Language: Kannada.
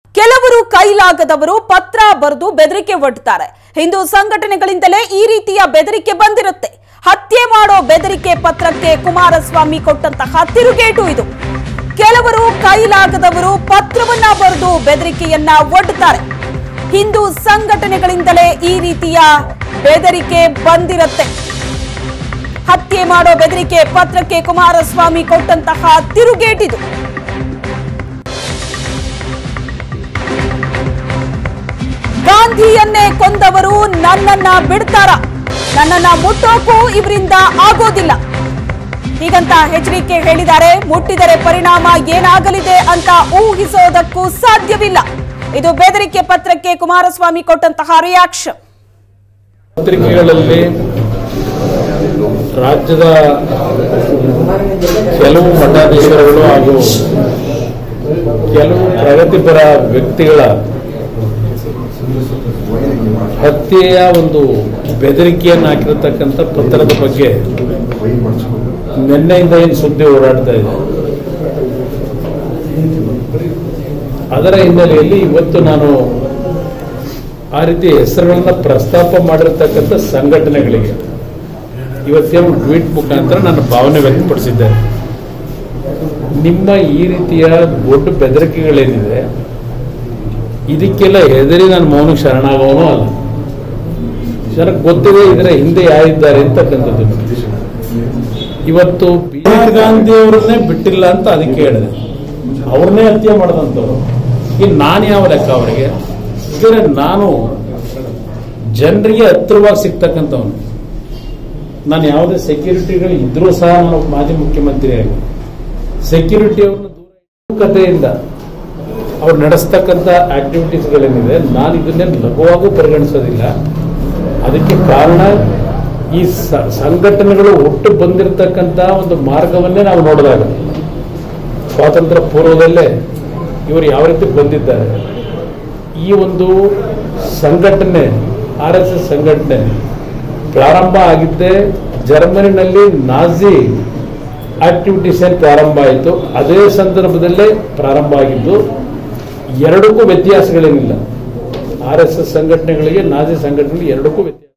ಕೆಲವರು ಕೈಲಾಗದವರು ಪತ್ರ ಬರೆದು ಬೆದರಿಕೆ ಒಡ್ತಾರೆ ಹಿಂದೂ ಸಂಘಟನೆಗಳಿಂದಲೇ ಈ ರೀತಿಯ ಬೆದರಿಕೆ ಬಂದಿರುತ್ತೆ ಹತ್ಯೆ ಮಾಡೋ ಬೆದರಿಕೆ ಪತ್ರಕ್ಕೆ ಕುಮಾರಸ್ವಾಮಿ ಕೊಟ್ಟಂತಹ ತಿರುಗೇಟು ಇದು ಕೆಲವರು ಕೈಲಾಗದವರು ಪತ್ರವನ್ನ ಬರೆದು ಬೆದರಿಕೆಯನ್ನ ಒಡ್ತಾರೆ ಹಿಂದೂ ಸಂಘಟನೆಗಳಿಂದಲೇ ಈ ರೀತಿಯ ಬೆದರಿಕೆ ಬಂದಿರುತ್ತೆ ಹತ್ಯೆ ಮಾಡೋ ಬೆದರಿಕೆ ಪತ್ರಕ್ಕೆ ಕುಮಾರಸ್ವಾಮಿ ಕೊಟ್ಟಂತಹ ತಿರುಗೇಟಿದು ಗಾಂಧಿಯನ್ನೇ ಕೊಂದವರು ನನ್ನನ್ನ ಬಿಡ್ತಾರ ನನ್ನನ್ನ ಮುಟ್ಟೋಕು ಇವರಿಂದ ಆಗೋದಿಲ್ಲ ಹೀಗಂತ ಎಚ್ಚರಿಕೆ ಹೇಳಿದ್ದಾರೆ ಮುಟ್ಟಿದರೆ ಪರಿಣಾಮ ಏನಾಗಲಿದೆ ಅಂತ ಊಹಿಸೋದಕ್ಕೂ ಸಾಧ್ಯವಿಲ್ಲ ಇದು ಬೆದರಿಕೆ ಪತ್ರಕ್ಕೆ ಕುಮಾರಸ್ವಾಮಿ ಕೊಟ್ಟಂತಹ ರಿಯಾಕ್ಷನ್ ಪತ್ರಿಕೆಗಳಲ್ಲಿ ರಾಜ್ಯದ ಕೆಲವು ಮಠಾಧೀಶರುಗಳು ಹಾಗೂ ಕೆಲವು ಪ್ರಗತಿಪರ ವ್ಯಕ್ತಿಗಳ ಹತ್ಯೆಯ ಒಂದು ಬೆದರಿಕೆಯನ್ನು ಹಾಕಿರತಕ್ಕಂಥ ಪತ್ರದ ಬಗ್ಗೆ ನಿನ್ನೆಯಿಂದ ಏನು ಸುದ್ದಿ ಓಡಾಡ್ತಾ ಇದೆ ಅದರ ಹಿನ್ನೆಲೆಯಲ್ಲಿ ಇವತ್ತು ನಾನು ಆ ರೀತಿ ಹೆಸರುಗಳನ್ನ ಪ್ರಸ್ತಾಪ ಮಾಡಿರ್ತಕ್ಕಂಥ ಸಂಘಟನೆಗಳಿಗೆ ಇವತ್ತೇನು ಟ್ವೀಟ್ ಮುಖಾಂತರ ನನ್ನ ಭಾವನೆ ವ್ಯಕ್ತಪಡಿಸಿದ್ದೆ ನಿಮ್ಮ ಈ ರೀತಿಯ ದೊಡ್ಡ ಬೆದರಿಕೆಗಳೇನಿದೆ ಇದಕ್ಕೆಲ್ಲ ಹೆದರಿ ನಾನು ಮೌನಕ್ಕೆ ಶರಣಾಗೋನು ಅಲ್ಲ ಜನಕ್ಕೆ ಗೊತ್ತಿದೆ ಇದರ ಹಿಂದೆ ಯಾರಿದ್ದಾರೆ ಅಂತಕ್ಕಂಥದ್ದು ಇವತ್ತು ಬಿ ಗಾಂಧಿ ಅವರನ್ನೇ ಬಿಟ್ಟಿಲ್ಲ ಅಂತ ಅದಕ್ಕೆ ಹೇಳಿದೆ ಅವ್ರನ್ನೇ ಹತ್ಯೆ ಮಾಡಿದಂಥವ್ರು ಇನ್ನು ನಾನು ಯಾವ ಲೆಕ್ಕ ಅವರಿಗೆ ಇದರ ನಾನು ಜನರಿಗೆ ಹತ್ತಿರವಾಗಿ ಸಿಗ್ತಕ್ಕಂಥವನು ನಾನು ಯಾವುದೇ ಸೆಕ್ಯೂರಿಟಿಗಳು ಇದ್ರೂ ಸಹ ನಾನು ಮಾಜಿ ಮುಖ್ಯಮಂತ್ರಿ ಆಗಿ ಸೆಕ್ಯೂರಿಟಿ ಅವ್ರನ್ನ ದೂರ ಕಥೆಯಿಂದ ಅವ್ರು ನಡೆಸ್ತಕ್ಕಂಥ ಆಕ್ಟಿವಿಟೀಸ್ಗಳೇನಿದೆ ನಾನು ಇದನ್ನೇನು ಲಘುವಾಗೂ ಪರಿಗಣಿಸೋದಿಲ್ಲ ಅದಕ್ಕೆ ಕಾರಣ ಈ ಸ- ಸಂಘಟನೆಗಳು ಒಟ್ಟು ಬಂದಿರತಕ್ಕಂಥ ಒಂದು ಮಾರ್ಗವನ್ನೇ ನಾವು ನೋಡಿದಾಗ ಸ್ವಾತಂತ್ರ್ಯ ಪೂರ್ವದಲ್ಲೇ ಇವರು ಯಾವ ರೀತಿ ಬಂದಿದ್ದಾರೆ ಈ ಒಂದು ಸಂಘಟನೆ ಆರ್ ಎಸ್ ಎಸ್ ಸಂಘಟನೆ ಪ್ರಾರಂಭ ಆಗಿದ್ದೇ ಜರ್ಮನಿನಲ್ಲಿ ನಾಜಿ ಆಕ್ಟಿವಿಟೀಸ್ ಏನು ಪ್ರಾರಂಭ ಆಯಿತು ಅದೇ ಸಂದರ್ಭದಲ್ಲೇ ಪ್ರಾರಂಭ ಆಗಿದ್ದು ಎರಡಕ್ಕೂ ವ್ಯತ್ಯಾಸಗಳೇನಿಲ್ಲ ಆರ್ ಎಸ್ ಎಸ್ ಸಂಘಟನೆಗಳಿಗೆ ನಾಜಿ ಸಂಘಟನೆಗಳಿಗೆ ಎರಡಕ್ಕೂ ವ್ಯತ್ಯಾಸ